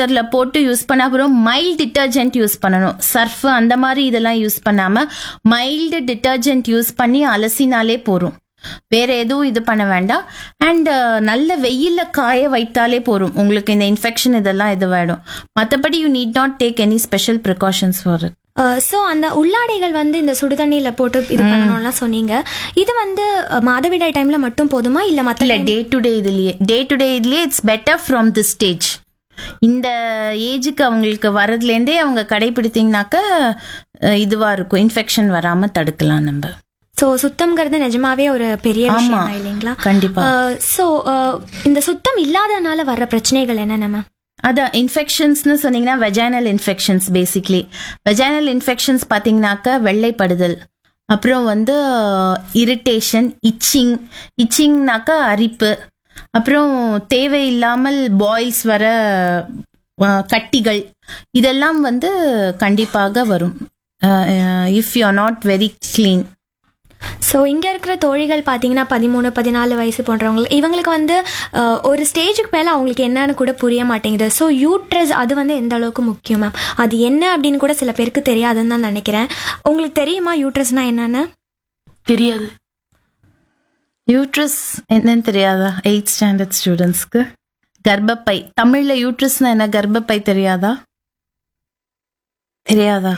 வாட்டர்ல போட்டு யூஸ் பண்ண அப்புறம் மைல்ட் டிட்டர்ஜென்ட் யூஸ் பண்ணணும் சர்ஃப் அந்த மாதிரி இதெல்லாம் யூஸ் பண்ணாம மைல்டு டிட்டர்ஜென்ட் யூஸ் பண்ணி அலசினாலே போரும் வேற எதுவும் இது பண்ண வேண்டாம் அண்ட் நல்ல வெயில்ல காய வைத்தாலே போரும் உங்களுக்கு இந்த இன்ஃபெக்ஷன் இதெல்லாம் இது வேணும் மற்றபடி you need not take any special precautions for it so அந்த உள்ளாடைகள் வந்து இந்த சுடுதண்ணியில போட்டு இது பண்ணணும்லாம் சொன்னீங்க இது வந்து அஹ், மாதவிடாய் டைம்ல மட்டும் போதுமா இல்ல மற்ற இல்ல டே டு டே இதுலயே டே டு டே இதுலயே it's better from the stage இந்த ஏஜுக்கு அவங்களுக்கு வரதுலேருந்தே அவங்க கடைபிடித்தீங்கனாக்க அஹ், இதுவா இருக்கும் இன்ஃபெக்ஷன் வராம தடுக்கலாம் நம்ம ஸோ சுத்தம்ங்கிறது நிஜமாவே ஒரு பெரிய ஆமா விஷயம் தான் இல்லைங்களா கண்டிப்பா ஸோ இந்த சுத்தம் இல்லாதனால வர்ற பிரச்சனைகள் என்னென்ன மேம் அதான் இன்ஃபெக்ஷன்ஸ்னு சொன்னீங்கன்னா vaginal infections basically vaginal infections பார்த்தீங்கன்னாக்க வெள்ளைப்படுதல் அப்புறம் வந்து இரிட்டேஷன் இச்சிங் இச்சிங்னாக்கா அரிப்பு அப்புறம் தேவையில்லாமல் பாய்ஸ் வர அஹ், கட்டிகள் இதெல்லாம் வந்து கண்டிப்பாக வரும் if you are not very clean so இங்கே இருக்கிற தோழிகள் பார்த்தீங்கன்னா பதிமூணு பதினாலு வயசு போன்றவங்க இவங்களுக்கு வந்து அஹ், ஒரு ஸ்டேஜுக்கு மேலே அவங்களுக்கு என்னன்னு கூட புரிய மாட்டேங்குது ஸோ யூட்ரஸ் அது வந்து எந்த அளவுக்கு முக்கியம் மேம் அது என்ன அப்படின்னு கூட சில பேருக்கு தெரியாதுன்னு தான் நினைக்கிறேன் உங்களுக்கு தெரியுமா யூட்ரஸ்னா என்னன்னு தெரியாது யூட்ரஸ் என்னன்னு தெரியாதா எயிட் ஸ்டாண்டர்ட் ஸ்டூடெண்ட்ஸ்க்கு கர்ப்பப்பை தமிழ்ல யூட்ரஸ்னா என்ன கர்ப்பப்பை தெரியாதா தெரியாதா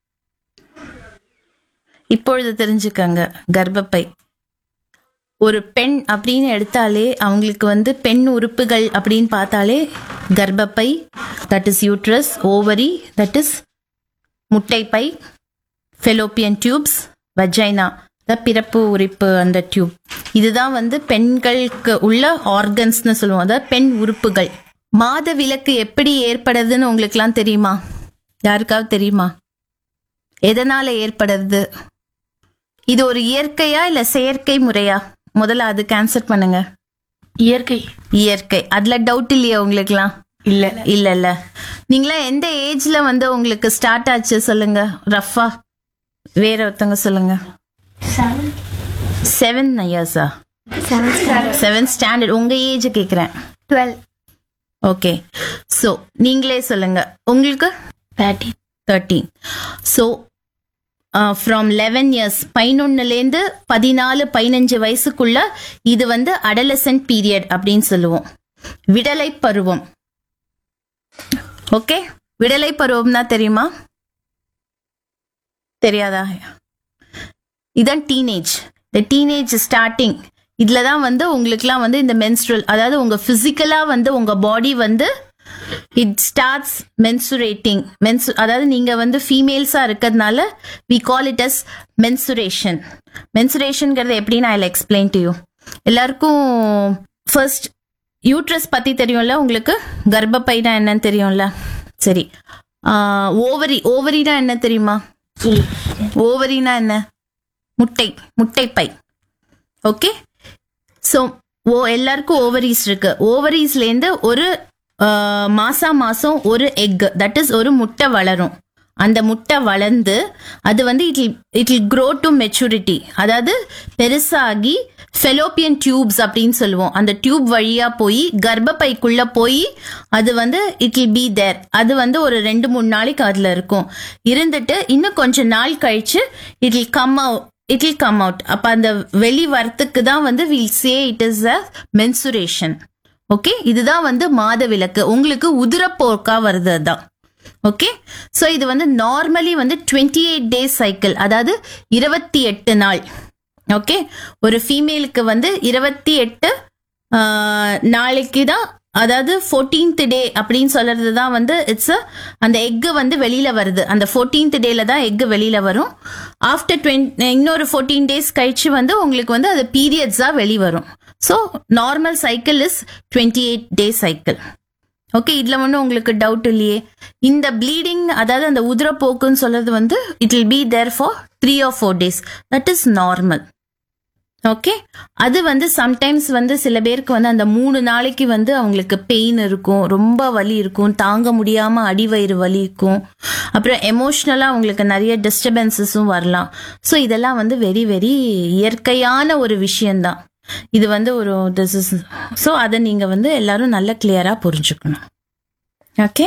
இப்பொழுது தெரிஞ்சுக்கங்க கர்ப்பப்பை ஒரு பெண் அப்படின்னு எடுத்தாலே அவங்களுக்கு வந்து பெண் உறுப்புகள் அப்படின்னு பார்த்தாலே கர்ப்பப்பை that is uterus ovary that is முட்டைப்பை ஃபெலோப்பியன் டியூப்ஸ் வஜைனா த பிறப்பு உறுப்பு அந்த டியூப் இதுதான் வந்து பெண்களுக்கு உள்ள ஆர்கன்ஸ்னு சொல்லுவோம் அதாவது பெண் உறுப்புகள் மாத விலக்கு எப்படி ஏற்படுதுன்னு உங்களுக்குலாம் தெரியுமா யாருக்காவது தெரியுமா எதனால ஏற்படுறது இது ஒரு இயற்கையா இல்ல செயற்கை முறையா முதல்ல அதுக்கு ஆன்சர் பண்ணுங்க இயற்கை இயற்கை அதுல டவுட் இல்லையா உங்களுக்குலாம் இல்ல இல்ல இல்ல நீங்களாம் எந்த ஏஜ்ல வந்து உங்களுக்கு ஸ்டார்ட் ஆச்சு சொல்லுங்க ரஃபா வேற ஒருத்தவங்க சொல்லுங்க செவன் இயர்ஸா செவன் ஸ்டாண்டர்ட் உங்க ஏஜ் கேக்குறேன் டுவெல் ஓகே ஸோ நீங்களே சொல்லுங்க உங்களுக்கு thirty thirteen so from eleven years பதினொன்னுலேருந்து பதினாலு பதினஞ்சு வயசுக்குள்ள இது வந்து அடலசன்ட் பீரியட் அப்படின்னு சொல்லுவோம் விடலை பருவம் ஓகே விடலை பருவம்னா தெரியுமா தெரியாதா இதான் டீனேஜ் இந்த டீனேஜ் ஸ்டார்டிங் இதுல தான் வந்து உங்களுக்குலாம் வந்து இந்த மென்ஸ்ட்ரல் அதாவது உங்க பிசிக்கலா வந்து உங்க பாடி வந்து இட் ஸ்டார்ட்ஸ் மென்சுரேட்டிங் மென்சு அதாவது நீங்க வந்து ஃபீமேல்ஸா இருக்கிறதுனால we call it as menstruation மென்சுரேஷன்ங்கிறது எப்படி நான் எக்ஸ்பிளைன் டு யூ எல்லாருக்கும் ஃபர்ஸ்ட் யூட்ரஸ் பத்தி தெரியும்ல உங்களுக்கு கர்ப்பப்பைனா என்னன்னு தெரியும்ல சரி ஓவரி ஓவரினா என்ன தெரியுமா ஓவரினா என்ன முட்டை முட்டைப்பை ஓகே ஸோ ஓ எல்லாருக்கும் ஓவரீஸ் இருக்கு ஓவரீஸ்லேருந்து ஒரு ஆஹ், மாசா மாசம் ஒரு எக் தட் இஸ் ஒரு முட்டை வளரும் அந்த முட்டை வளர்ந்து அது வந்து it it will grow to maturity அதாவது பெருசாகி ஃபெலோப்பியன் டியூப்ஸ் அப்படின்னு சொல்லுவோம் அந்த டியூப் வழியா போய் கர்ப்பப்பைக்குள்ள போய் அது வந்து இட் வில் பி தேர் அது வந்து ஒரு ரெண்டு மூணு நாளைக்கு அதுல இருக்கும் இருந்துட்டு இன்னும் கொஞ்ச நாள் கழிச்சு it will come out it will come out அப்ப அந்த வெளி வரத்துக்கு தான் வந்து will say it is a menstruation okay இதுதான் வந்து மாத விலக்கு உங்களுக்கு உதிரப்போக்கா வருது அதான் ஓகே ஸோ இது வந்து நார்மலி வந்து டுவெண்ட்டி எயிட் டேஸ் சைக்கிள் அதாவது இருபத்தி எட்டு நாள் ஓகே ஒரு ஃபீமேலுக்கு வந்து இருபத்தி எட்டு நாளைக்கு தான் அதாவது ஃபோர்டீன்த் டே அப்படின்னு சொல்றது தான் வந்து இட்ஸ் அந்த எக்கு வந்து வெளியில வருது அந்த ஃபோர்டீன்த் டேல தான் எக்கு வெளியில வரும் ஆஃப்டர் டுவெண்ட் இன்னொரு ஃபோர்டீன் டேஸ் கழிச்சு வந்து உங்களுக்கு வந்து அது பீரியட்ஸா வெளி வரும் so normal cycle is twenty eight day cycle okay இதுல ஒன்றும் உங்களுக்கு டவுட் இல்லையே இந்த ப்ளீடிங் அதாவது அந்த உதிரப்போக்குன்னு சொல்றது வந்து it will be there for three or four days that is normal okay அது வந்து சம்டைம்ஸ் வந்து சில பேருக்கு வந்து அந்த மூணு நாளைக்கு வந்து அவங்களுக்கு பெயின் இருக்கும் ரொம்ப வலி இருக்கும் தாங்க முடியாம அடிவயிறு வலி இருக்கும் அப்புறம் எமோஷ்னலா அவங்களுக்கு நிறைய டிஸ்டர்பன்சஸும் வரலாம் ஸோ இதெல்லாம் வந்து வெரி வெரி இயற்கையான ஒரு விஷயம்தான் இது வந்து ஒரு திஸ் இஸ் ஸோ அதை நீங்க வந்து எல்லாரும் நல்ல கிளியரா புரிஞ்சுக்கணும் ஓகே